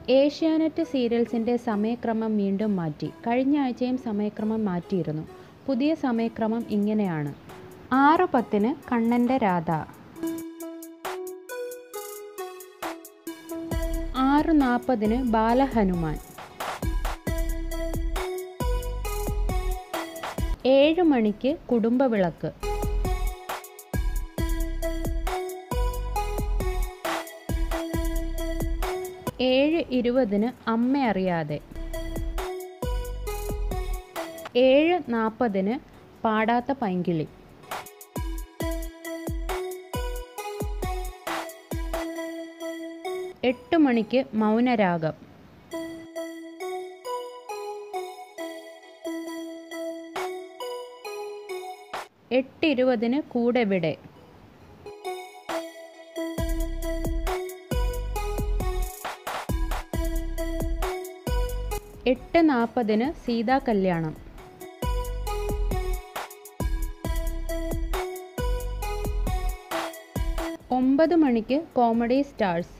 ഏഷ്യാനെറ്റ് സീരിയൽസിൻ്റെ സമയക്രമം വീണ്ടും മാറ്റി കഴിഞ്ഞ ആഴ്ചയും സമയക്രമം മാറ്റിയിരുന്നു പുതിയ സമയക്രമം ഇങ്ങനെയാണ് ആറ് പത്തിന് കണ്ണൻ്റെ രാധ ആറ് നാൽപ്പതിന് ബാലഹനുമാൻ ഏഴ് മണിക്ക് കുടുംബവിളക്ക് ഏഴ് ഇരുപതിന് അമ്മ അറിയാതെ ഏഴ് നാൽപ്പതിന് പാടാത്ത പൈങ്കിളി എട്ട് മണിക്ക് മൗനരാഗം എട്ട് ഇരുപതിന് കൂടെവിടെ എട്ട് നാൽപ്പതിന് സീതാ കല്യാണം ഒമ്പത് മണിക്ക് കോമഡി സ്റ്റാർസ്